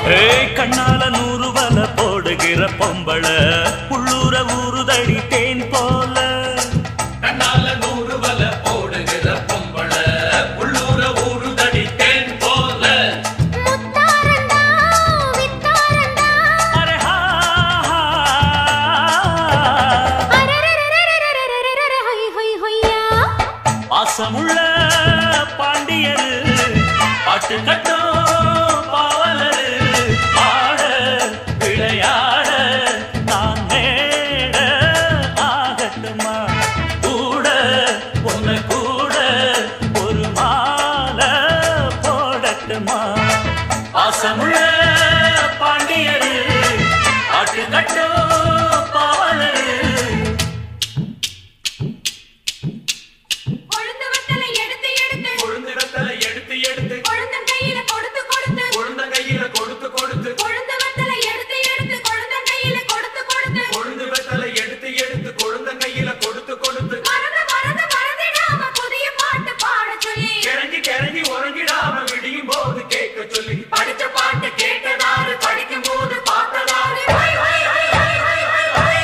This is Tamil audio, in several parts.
ஏய் கண்ணால நூறு வல போடுகிற பொம்பள உள்ளூர ஊறுதடி தேன் போல கண்ணால நூறு வல போடுகிற பொம்பள உள்ளூர ஊருதடி தேன் போல முத்தாரண்டா வித்தாரண்டா அரே ஹா, ஹா. அரரரரரரரரரரர ஹொய் ஹொய் ஹொய்யா பாசமுள்ள பாண்டியரு பாட்டு கட்டும் பாவலரு ஆட விளையாட நான் நேட ஆகட்டுமா கூட உன்னை கூட ஒரு மாலை போடட்டுமா பாசமுள்ள பாண்டியரு பாட்டு கட்டும் பாவலரு கொழுந்து வத்தலை எடுத்து எடுத்து கொழுந்திடத்தல எடுத்து எடுத்து கொழுந்தன் கையில கொடுத்து கொடுத்து கொழுந்த கையில கொடுத்து கொடுத்து கொழுந்து வத்தலை எடுத்து எடுத்து கொழுந்தன் கையில கொடுத்து கொடுத்து கொழுந்து வெத்தல எடுத்து எடுத்து கொழுந்த கையில கொடுத்து கொடுத்து மறந்து மறந்து மறந்திடாம புதிய பாட்டு பாட சொல்லி கிறங்கி கிறங்கி உறங்கிடாம விடியும் போது கேட்க சொல்லி படிச்ச பாட்டு கேட்டதாரு படிக்கும் போது பார்த்ததாரு ஹை, ஹை, ஹை, ஹை, ஹை, ஹை, ஹை.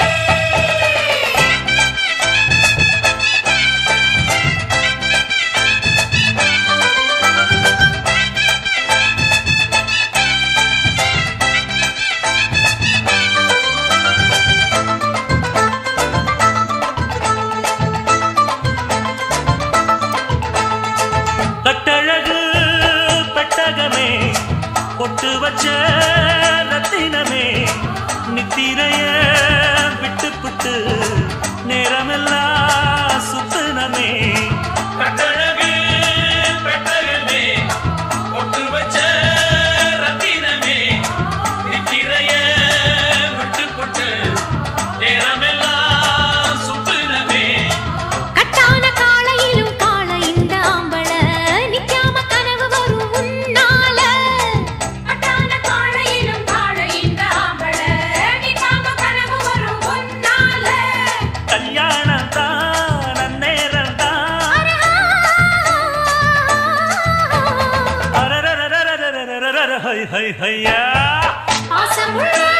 கட்டழகு பெட்டகமே பொட்டு வச்ச ரத்தினமே நித்திரைய விட்டு புட்டு நேரமெல்லாம் சுத்தனமே கட்டழகு பெட்டகமே பொட்டு வச்ச ரத்தினமே நித்திரைய விட்டு புட்டு நேரமெல்லாம் சுத்தினமே கட்டான காளையிலும் காள இந்த ஆம்பள நிக்காம கனவு வரும் உன்னால கட்டான காளையிலும் காள இந்த ஆம்பள நிக்காம கனவு வரும் உன்னால கல்யாணம் தான் நன்னேரம் தான் அரரரரரரரரரர, ஹை ஹை ஹையா பாசமுள்ள